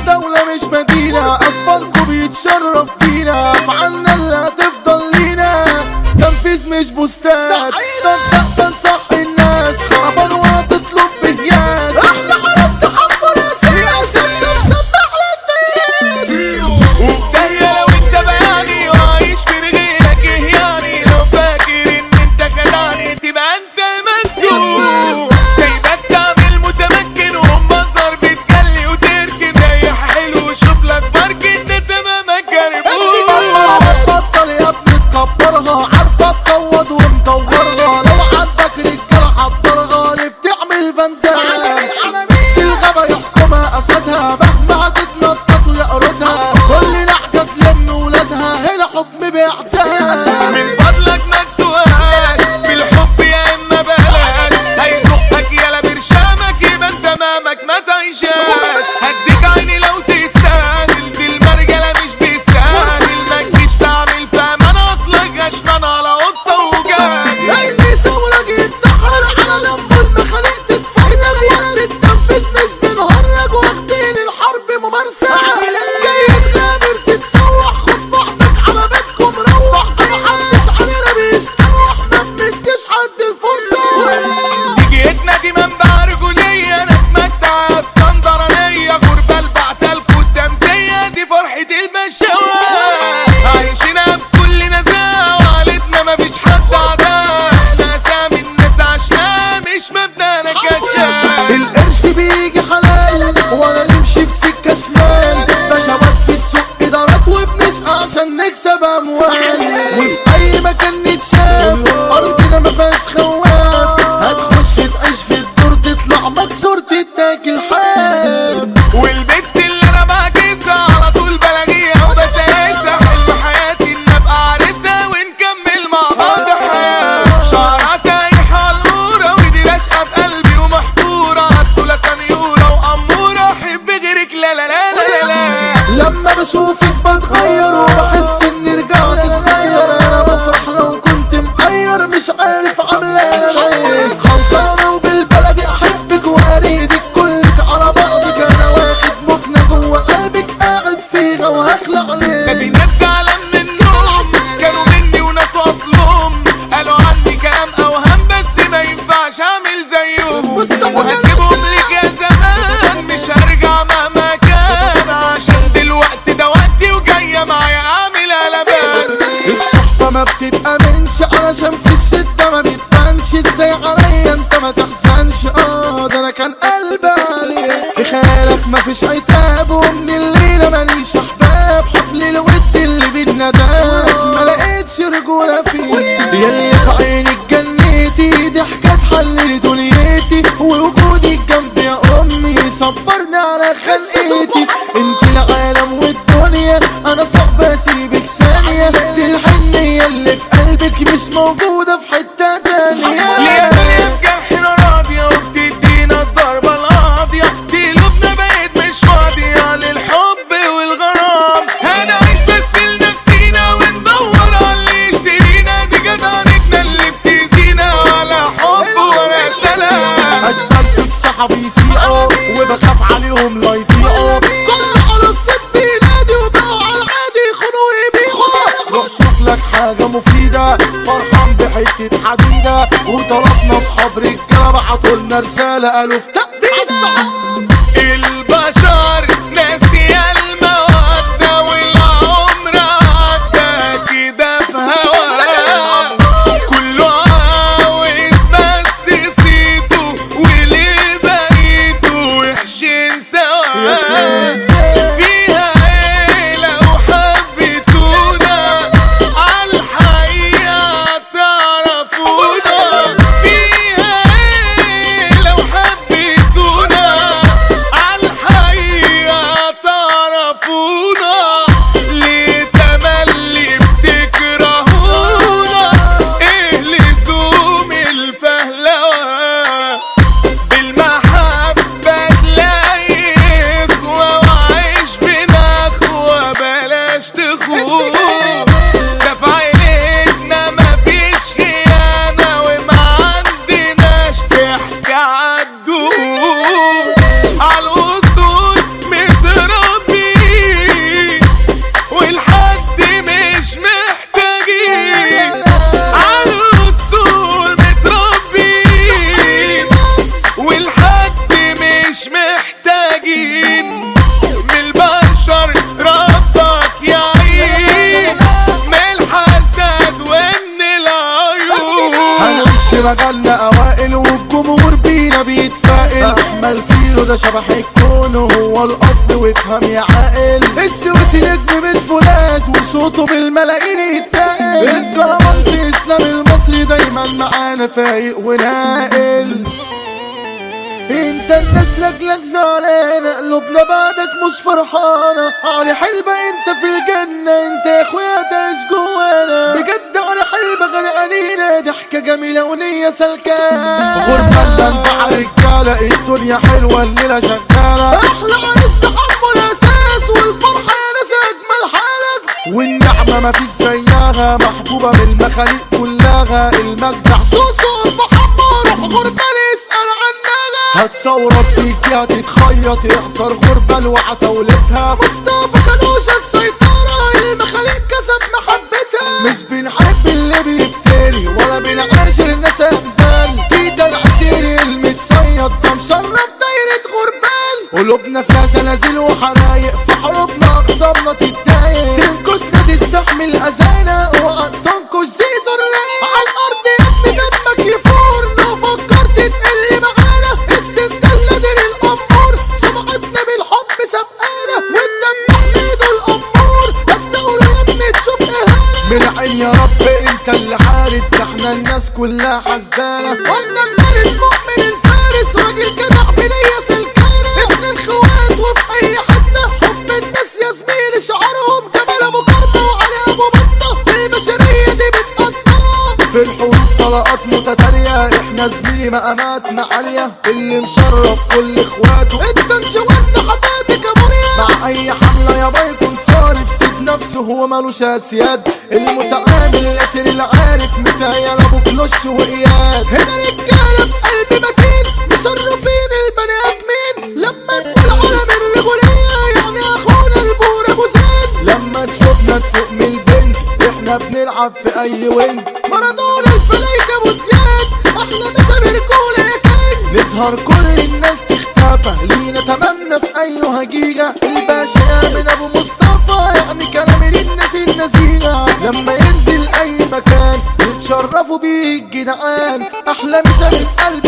دولة مش مدينة أكبركم بيتشرف فينا فعنا اللي هتفضل لينا تنفيذ مش بوستات تنصح تنصح الناس خربان وهتطلب بهياس احنا خلاص تحمر يا سياسة سبح للديان وبداية لو انت بياني وعايش من غيرك اهياني لو فاكر ان انت خدعني تبقى انت المندوب سايبك تعمل متمكن ومصدر بتجلي وتركن ريح حلو وشوف لك ماركت ده تمامك جربوه بطل يا ابني تكبرها عارفة تقوض ومدورها لو عندك رجالة حضرها اللي بتعمل فندان الغابة يحكمها أسدها مهما هتتنطط ويقردها كل نحكة تلم ولادها هنا حكم بإعدام من فضلك ما تسواش بالحب يا اما بلاش هيزقك يالا برشامك يبقى انت امامك ما تعيشاش هديك عيني لو تستاهل دي المرجله مش بيسهل ما تجيش تعمل فاهم انا اصلك غشمان على قطه وجاي اللي ثورك يتدحر على جنب المخاليق تتفرج واللي تنفذ مش بنهرج واخدين الحرب ممارسة جاي تغامر تتسوح خد بعضك على بيتكم روح محدش علينا بيستروح ما بنديش حد الفرصة دي جيتنا دي منبع رجولية ناس مجدع اسكندرانية غربة البعتلكوا التمسية دي فرحة المشاوة عايشينها بكل نزاهة وعيلتنا مفيش حد عداها احنا اسامي الناس عشقها مش مبدأنا كشاف القرش بيجي حلال ولا نمشي بسكة شمال بشوات في السوق إدارات وبنسقى عشان نكسب أموال وفي أي مكان نتشاف أرضنا ما فيهاش خواف هتخش تعيش في الدور تطلع مكسور تتاكل حاف والبت اللي انا بعكسها على طول بلاقيها وبسايسها حلم حياتي ان ابقى عريسها ونكمل مع بعض حياه شعرها سايحه على القوره ودي راشقه في قلبي ومحفوره عسوله سنيوره واموره احب غيرك لا لا لا لا لا لما بشوفك بتغير وبحس اني رجعت صغير انا بفرح لو كنت مقير مش عارف عامله ايه خلصانه وبالبلدي احبك واريدك كلك على بعضك انا واخد مكنه جوه قلبك قاعد فيها وهخلع ده في عليك ناس زعلان منهم كانوا مني وناس اصلهم قالوا عني كلام اوهام بس ما ينفعش اعمل زيهم مصطفى وهسيبهم ليك يا زمان مش هرجع مهما كان عشان دلوقتي ده وقتي وجايه معايا اعمل قلبان الصحبة ما بتتأمنش علشان في الشدة ما بتبانش ازاي عليا انت ما تحزنش اه ده انا كان قلبي عليك في خيالك ما فيش عتاب ومن الليلة ماليش احباب حبل الود اللي بينا ده ما لقيتش رجولة فيه ياللي في عينك جنيتي ضحكة تحلل دنيتي ووجودك جنبي يا امي صبرني على خلقتي انت العالم والدنيا انا صعب اسيبك ثانية دي الحنية اللي في قلبك مش موجودة في حتة تانية لسه في جرحنا راضية وبتدينا الضربة القاضية دي قلوبنا بقت مش فاضية للحب والغرام هنعيش بس لنفسينا وندور على اللي يشترينا دي جدعنتنا اللي بتأذينا على حب ولا سلام اشتغل في الصحة بيسيقوا وبخاف عليهم لا يضيعوا كل على الصوت بينادي وبقوا على العادي يخونوا ويبيعوا روح شوف لك حاجة مفيدة فرحان بحتة حديدة وطلبنا اصحاب رجالة بعتوا لنا رسالة قالوا في تأبيدة البشر ناسية المودة والعمر عدى كده في هوا كله عاوز بس يسيبه وليه بقيته وحشين سوا يا سلام. فيها ايه لو حبيتونا عالحقيقة تعرفونا فيها ايه لو حبيتونا كله ده شبح الكون وهو الاصل وافهم يا عاقل السويسي نجم بالفولاذ وصوته بالملايين يتنقل الكرمانسي اسلام المصري دايما معانا فايق وناقل انت الناس لجلك زعلانة قلوبنا بعدك مش فرحانة علي حلبة انت في الجنة انت يا اخويا تعيش جوانا بجد علي حلبة غالي علينا ضحكة جميلة ونية سلكانة غربة ده انت على رجالة الدنيا حلوة الليلة شغالة احلى عريس تحمل اساس والفرحة يا ناس اجمل حالك والنعمة ما فيش زيها محبوبة بالمخاليق كلها المجدع سوسو المحمر روح غربة اسأل عنها هتصورك فيك هتتخيط يخسر غربة وعتولتها مصطفى كانوش السيطرة المخاليق كسب محبتها مش بنحب اللي بيفتري ولا بنعاشر الناس اهبال كده العسيري المتصيد ده مشرف دايرة غربال قلوبنا فيها زلازل وحرايق في حروبنا اقسامنا تتضايق تنكشنا تستحمل اذانا اوعى تنكش زيزو الرايق على الارض يا ابني دمك يفور لو فكرت تقل معانا السندال نادر الامور سمعتنا بالحب سبقانا وانت بتحميد الامور هتزاولوا يا ابني تشوف اهانه من عين يا رب انت اللي حارس ده احنا الناس كلها حسدانه قلنا الفارس مؤمن الفارس راجل جدع بنيه سلكانه ابن الخوات وفي اي حته حب الناس يا زميلي شعارهم جمال ابو كرمه وعلي ابو بطه البشريه دي بتقطع في الحروب طلقات متتالية احنا زميلي مقاماتنا عالية اللي مشرف كل اخواته انت انشوت حباتك يا مريم مع اي حملة يا بايكون صارف سيب نفسه هو مالوش اسياد المتعامل ياسر العارف مسايل ابو كلوش واياد هنا رجالة بقلب متين مشرفين البني ادمين لما تقول علم الرجولية يعني اخونا البور ابو زين لما تشوفنا تفوق من البنت احنا بنلعب في اي وينج مارادونا الفلايك ابو زياد احنا مسامير رجولة يا كينج نسهر كل الناس تختفى لينا تمامنا في اي هجيجة الباشا من ابو مصطفى يعني كلام للناس النزيهة لما ينزل اي مكان يتشرفوا بيه الجدعان احلى مسامير قلب